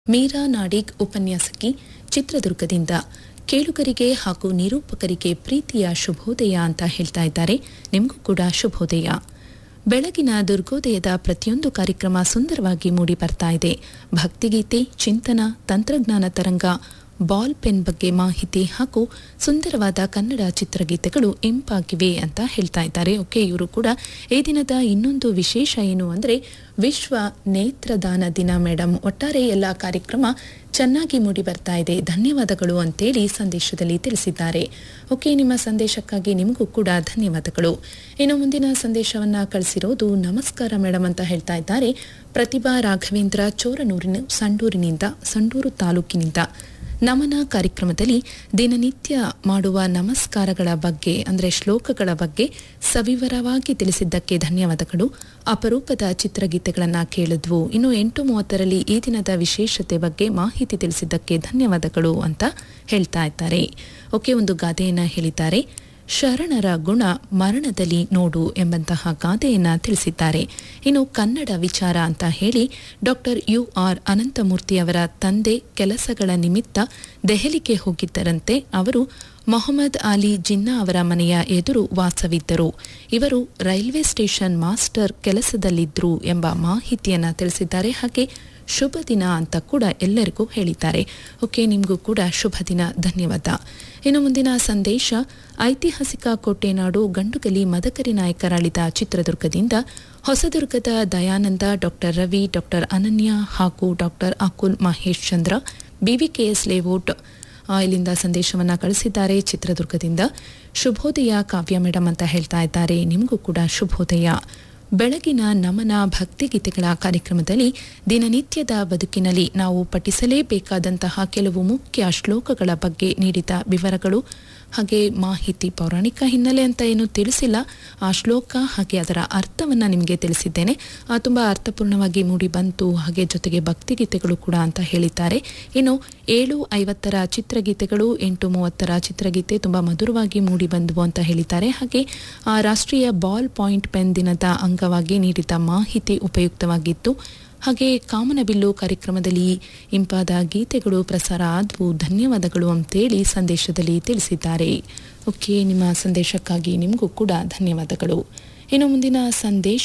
ಮೀರಾ ನಾಡಿಗ್ ಉಪನ್ಯಾಸಕಿ ಚಿತ್ರದುರ್ಗದಿಂದ ಕೇಳುಗರಿಗೆ ಹಾಗೂ ನಿರೂಪಕರಿಗೆ ಪ್ರೀತಿಯ ಶುಭೋದಯ ಅಂತ ಹೇಳ್ತಾ ಇದ್ದಾರೆ ನಿಮಗೂ ಕೂಡ ಶುಭೋದಯ ಬೆಳಗಿನ ದುರ್ಗೋದಯದ ಪ್ರತಿಯೊಂದು ಕಾರ್ಯಕ್ರಮ ಸುಂದರವಾಗಿ ಮೂಡಿ ಬರ್ತಾ ಇದೆ ಭಕ್ತಿಗೀತೆ ಚಿಂತನ ತಂತ್ರಜ್ಞಾನ ತರಂಗ ಬಾಲ್ ಪೆನ್ ಬಗ್ಗೆ ಮಾಹಿತಿ ಹಾಗೂ ಸುಂದರವಾದ ಕನ್ನಡ ಚಿತ್ರಗೀತೆಗಳು ಇಂಪಾಗಿವೆ ಅಂತ ಹೇಳ್ತಾ ಇದ್ದಾರೆ ಓಕೆ ಇವರು ಕೂಡ ಈ ದಿನದ ಇನ್ನೊಂದು ವಿಶೇಷ ಏನು ಅಂದರೆ ವಿಶ್ವ ನೇತ್ರದಾನ ದಿನ ಮೇಡಮ್ ಒಟ್ಟಾರೆ ಎಲ್ಲ ಕಾರ್ಯಕ್ರಮ ಚೆನ್ನಾಗಿ ಮೂಡಿ ಬರ್ತಾ ಇದೆ ಧನ್ಯವಾದಗಳು ಅಂತೇಳಿ ಸಂದೇಶದಲ್ಲಿ ತಿಳಿಸಿದ್ದಾರೆ ಓಕೆ ನಿಮ್ಮ ಸಂದೇಶಕ್ಕಾಗಿ ನಿಮಗೂ ಕೂಡ ಧನ್ಯವಾದಗಳು ಇನ್ನು ಮುಂದಿನ ಸಂದೇಶವನ್ನ ಕಳಿಸಿರೋದು ನಮಸ್ಕಾರ ಮೇಡಮ್ ಅಂತ ಹೇಳ್ತಾ ಇದ್ದಾರೆ ಪ್ರತಿಭಾ ರಾಘವೇಂದ್ರ ಚೋರನೂರಿನ ಸಂಡೂರಿನಿಂದ ಸಂಡೂರು ತಾಲೂಕಿನಿಂದ ನಮನ ಕಾರ್ಯಕ್ರಮದಲ್ಲಿ ದಿನನಿತ್ಯ ಮಾಡುವ ನಮಸ್ಕಾರಗಳ ಬಗ್ಗೆ ಅಂದರೆ ಶ್ಲೋಕಗಳ ಬಗ್ಗೆ ಸವಿವರವಾಗಿ ತಿಳಿಸಿದ್ದಕ್ಕೆ ಧನ್ಯವಾದಗಳು ಅಪರೂಪದ ಚಿತ್ರಗೀತೆಗಳನ್ನು ಕೇಳಿದ್ವು ಇನ್ನು ಎಂಟು ಮೂವತ್ತರಲ್ಲಿ ಈ ದಿನದ ವಿಶೇಷತೆ ಬಗ್ಗೆ ಮಾಹಿತಿ ತಿಳಿಸಿದ್ದಕ್ಕೆ ಧನ್ಯವಾದಗಳು ಅಂತ ಹೇಳ್ತಾ ಇದ್ದಾರೆ ಓಕೆ ಒಂದು ಗಾದೆಯನ್ನ ಹೇಳಿದ್ದಾರೆ ಶರಣರ ಗುಣ ಮರಣದಲ್ಲಿ ನೋಡು ಎಂಬಂತಹ ಗಾದೆಯನ್ನ ತಿಳಿಸಿದ್ದಾರೆ ಇನ್ನು ಕನ್ನಡ ವಿಚಾರ ಅಂತ ಹೇಳಿ ಡಾಕ್ಟರ್ ಯು ಆರ್ ಅನಂತಮೂರ್ತಿಯವರ ತಂದೆ ಕೆಲಸಗಳ ನಿಮಿತ್ತ ದೆಹಲಿಗೆ ಹೋಗಿದ್ದರಂತೆ ಅವರು ಮೊಹಮ್ಮದ್ ಅಲಿ ಜಿನ್ನಾ ಅವರ ಮನೆಯ ಎದುರು ವಾಸವಿದ್ದರು ಇವರು ರೈಲ್ವೆ ಸ್ಟೇಷನ್ ಮಾಸ್ಟರ್ ಕೆಲಸದಲ್ಲಿದ್ದರು ಎಂಬ ಮಾಹಿತಿಯನ್ನ ತಿಳಿಸಿದ್ದಾರೆ ಹಾಗೆ ಶುಭ ದಿನ ಅಂತ ಕೂಡ ಎಲ್ಲರಿಗೂ ಹೇಳಿದ್ದಾರೆ ಓಕೆ ನಿಮಗೂ ಕೂಡ ಶುಭ ದಿನ ಧನ್ಯವಾದ ಇನ್ನು ಮುಂದಿನ ಸಂದೇಶ ಐತಿಹಾಸಿಕ ಕೋಟೆನಾಡು ಗಂಡುಗಲಿ ಮದಕರಿ ನಾಯಕರಾಳಿದ ಚಿತ್ರದುರ್ಗದಿಂದ ಹೊಸದುರ್ಗದ ದಯಾನಂದ ಡಾಕ್ಟರ್ ರವಿ ಡಾಕ್ಟರ್ ಅನನ್ಯ ಹಾಗೂ doctor Akul Mahesh Chandra B V K S layout ಇಲ್ಲಿಂದ ಸಂದೇಶವನ್ನ ಕಳಿಸಿದ್ದಾರೆ ಚಿತ್ರದುರ್ಗದಿಂದ ಶುಭೋದಯ ಕಾವ್ಯ ಮೇಡಮ್ ಅಂತ ಹೇಳ್ತಾ ಇದ್ದಾರೆ ನಿಮಗೂ ಕೂಡ ಶುಭೋದಯ ಬೆಳಗಿನ ನಮನ ಭಕ್ತಿಗೀತೆಗಳ ಕಾರ್ಯಕ್ರಮದಲ್ಲಿ ದಿನನಿತ್ಯದ ಬದುಕಿನಲ್ಲಿ ನಾವು ಪಠಿಸಲೇಬೇಕಾದಂತಹ ಕೆಲವು ಮುಖ್ಯ ಶ್ಲೋಕಗಳ ಬಗ್ಗೆ ನೀಡಿದ ವಿವರಗಳು ಹಾಗೆ ಮಾಹಿತಿ ಪೌರಾಣಿಕ ಹಿನ್ನೆಲೆ ಅಂತ ಏನು ತಿಳಿಸಿಲ್ಲ ಆ ಶ್ಲೋಕ ಹಾಗೆ ಅದರ ಅರ್ಥವನ್ನು ನಿಮಗೆ ತಿಳಿಸಿದ್ದೇನೆ ತುಂಬ ಅರ್ಥಪೂರ್ಣವಾಗಿ ಮೂಡಿ ಬಂತು ಹಾಗೆ ಜೊತೆಗೆ ಭಕ್ತಿಗೀತೆಗಳು ಕೂಡ ಅಂತ ಹೇಳಿದ್ದಾರೆ ಇನ್ನು ಏಳು ಐವತ್ತರ ಚಿತ್ರಗೀತೆಗಳು ಎಂಟು ಮೂವತ್ತರ ಚಿತ್ರಗೀತೆ ತುಂಬ ಮಧುರವಾಗಿ ಮೂಡಿ ಬಂದವು ಅಂತ ಹೇಳಿದ್ದಾರೆ ಹಾಗೆ ರಾಷ್ಟ್ರೀಯ ಬಾಲ್ ಪಾಯಿಂಟ್ ಪೆನ್ ದಿನದ ಅಂಗವಾಗಿ ನೀಡಿದ ಮಾಹಿತಿ ಉಪಯುಕ್ತವಾಗಿತ್ತು ಹಾಗೆ ಕಾಮನಬಿಲ್ಲು ಕಾರ್ಯಕ್ರಮದಲ್ಲಿ ಇಂಪಾದ ಗೀತೆಗಳು ಪ್ರಸಾರ ಆದವು ಧನ್ಯವಾದಗಳು ಅಂತೇಳಿ ಸಂದೇಶದಲ್ಲಿ ತಿಳಿಸಿದ್ದಾರೆ ಓಕೆ ನಿಮ್ಮ ಸಂದೇಶಕ್ಕಾಗಿ ನಿಮಗೂ ಕೂಡ ಧನ್ಯವಾದಗಳು ಇನ್ನು ಮುಂದಿನ ಸಂದೇಶ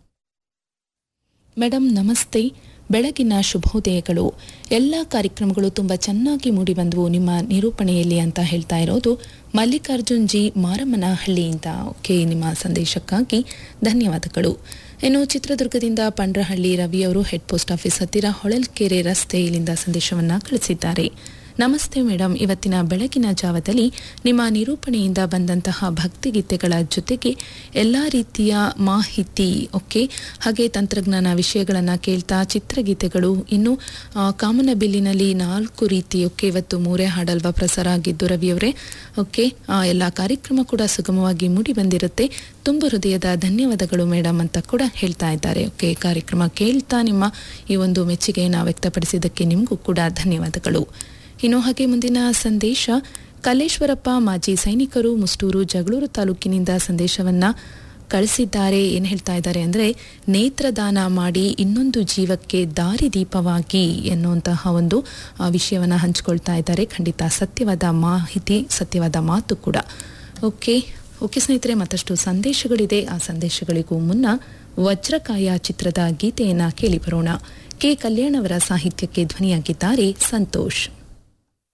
ಮೇಡಮ್ ನಮಸ್ತೆ ಬೆಳಗಿನ ಶುಭೋದಯಗಳು ಎಲ್ಲ ಕಾರ್ಯಕ್ರಮಗಳು ತುಂಬ ಚೆನ್ನಾಗಿ ಮೂಡಿಬಂದವು ನಿಮ್ಮ ನಿರೂಪಣೆಯಲ್ಲಿ ಅಂತ ಹೇಳ್ತಾ ಇರೋದು ಮಲ್ಲಿಕಾರ್ಜುನ್ ಜಿ ಮಾರಮ್ಮನಹಳ್ಳಿಯಿಂದ ಓಕೆ ನಿಮ್ಮ ಸಂದೇಶಕ್ಕಾಗಿ ಧನ್ಯವಾದಗಳು ಇನ್ನು ಚಿತ್ರದುರ್ಗದಿಂದ ಪಂಡ್ರಹಳ್ಳಿ ರವಿಯವರು ಹೆಡ್ ಪೋಸ್ಟ್ ಆಫೀಸ್ ಹತ್ತಿರ ಹೊಳಲ್ಕೆರೆ ರಸ್ತೆ ಇಲ್ಲಿಂದ ಸಂದೇಶವನ್ನ ಕಳಿಸಿದ್ದಾರೆ ನಮಸ್ತೆ ಮೇಡಮ್ ಇವತ್ತಿನ ಬೆಳಗಿನ ಜಾವದಲ್ಲಿ ನಿಮ್ಮ ನಿರೂಪಣೆಯಿಂದ ಬಂದಂತಹ ಭಕ್ತಿಗೀತೆಗಳ ಜೊತೆಗೆ ಎಲ್ಲ ರೀತಿಯ ಮಾಹಿತಿ ಓಕೆ ಹಾಗೆ ತಂತ್ರಜ್ಞಾನ ವಿಷಯಗಳನ್ನು ಕೇಳ್ತಾ ಚಿತ್ರಗೀತೆಗಳು ಇನ್ನು ಕಾಮನಬಿಲ್ಲಿನಲ್ಲಿ ನಾಲ್ಕು ರೀತಿ ಓಕೆ ಇವತ್ತು ಮೂರೇ ಹಾಡಲ್ವಾ ಪ್ರಸಾರ ಆಗಿದ್ದು ರವಿಯವರೇ ಓಕೆ ಎಲ್ಲ ಕಾರ್ಯಕ್ರಮ ಕೂಡ ಸುಗಮವಾಗಿ ಮೂಡಿ ಬಂದಿರುತ್ತೆ ತುಂಬ ಹೃದಯದ ಧನ್ಯವಾದಗಳು ಮೇಡಮ್ ಅಂತ ಕೂಡ ಹೇಳ್ತಾ ಇದ್ದಾರೆ ಓಕೆ ಕಾರ್ಯಕ್ರಮ ಕೇಳ್ತಾ ನಿಮ್ಮ ಈ ಒಂದು ಮೆಚ್ಚುಗೆಯನ್ನು ವ್ಯಕ್ತಪಡಿಸಿದ್ದಕ್ಕೆ ನಿಮಗೂ ಕೂಡ ಧನ್ಯವಾದಗಳು ಇನ್ನು ಹಾಗೆ ಮುಂದಿನ ಸಂದೇಶ ಕಲ್ಲೇಶ್ವರಪ್ಪ ಮಾಜಿ ಸೈನಿಕರು ಮುಷ್ಟೂರು ಜಗಳೂರು ತಾಲೂಕಿನಿಂದ ಸಂದೇಶವನ್ನ ಕಳಿಸಿದ್ದಾರೆ ಏನು ಹೇಳ್ತಾ ಇದ್ದಾರೆ ಅಂದರೆ ನೇತ್ರದಾನ ಮಾಡಿ ಇನ್ನೊಂದು ಜೀವಕ್ಕೆ ದಾರಿದೀಪವಾಗಿ ಎನ್ನುವಂತಹ ಒಂದು ವಿಷಯವನ್ನು ಹಂಚಿಕೊಳ್ತಾ ಇದ್ದಾರೆ ಖಂಡಿತ ಸತ್ಯವಾದ ಮಾಹಿತಿ ಸತ್ಯವಾದ ಮಾತು ಕೂಡ ಓಕೆ ಓಕೆ ಸ್ನೇಹಿತರೆ ಮತ್ತಷ್ಟು ಸಂದೇಶಗಳಿದೆ ಆ ಸಂದೇಶಗಳಿಗೂ ಮುನ್ನ ವಜ್ರಕಾಯ ಚಿತ್ರದ ಗೀತೆಯನ್ನು ಕೇಳಿ ಬರೋಣ ಕೆ ಕಲ್ಯಾಣ್ ಅವರ ಸಾಹಿತ್ಯಕ್ಕೆ ಧ್ವನಿಯಾಗಿದ್ದಾರೆ ಸಂತೋಷ್